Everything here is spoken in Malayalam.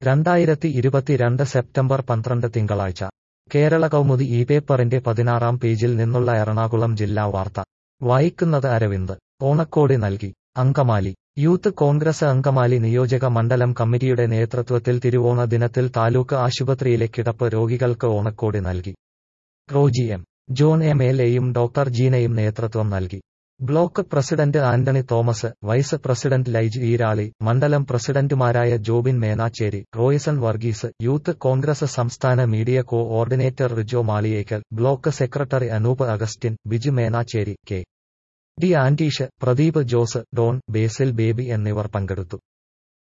രണ്ടായിരത്തി ഇരുപത്തിരണ്ട് സെപ്റ്റംബർ പന്ത്രണ്ട് തിങ്കളാഴ്ച കേരള കൗമുദി ഈ പേപ്പറിന്റെ പതിനാറാം പേജിൽ നിന്നുള്ള എറണാകുളം ജില്ലാ വാർത്ത വായിക്കുന്നത് അരവിന്ദ് ഓണക്കോടി നൽകി അങ്കമാലി യൂത്ത് കോൺഗ്രസ് അങ്കമാലി നിയോജക മണ്ഡലം കമ്മിറ്റിയുടെ നേതൃത്വത്തിൽ തിരുവോണ ദിനത്തിൽ താലൂക്ക് ആശുപത്രിയിലെ കിടപ്പ് രോഗികൾക്ക് ഓണക്കോടി നൽകി Roji M John M L എയും ഡോക്ടർ ജീനയും നേതൃത്വം നൽകി block president Antony Thomas vice president Laij Eerali മണ്ഡലം പ്രസിഡന്റുമാരായ ജോബിൻ മേനാച്ചേരി റോയ്സൺ വർഗീസ് യൂത്ത് കോൺഗ്രസ് സംസ്ഥാന media coordinator Rijo Maliyekkal block secretary Anoop Augustine Biju Menachery K D Anteesh Pradeep Jose Don Basil Baby എന്നിവർ പങ്കെടുത്തു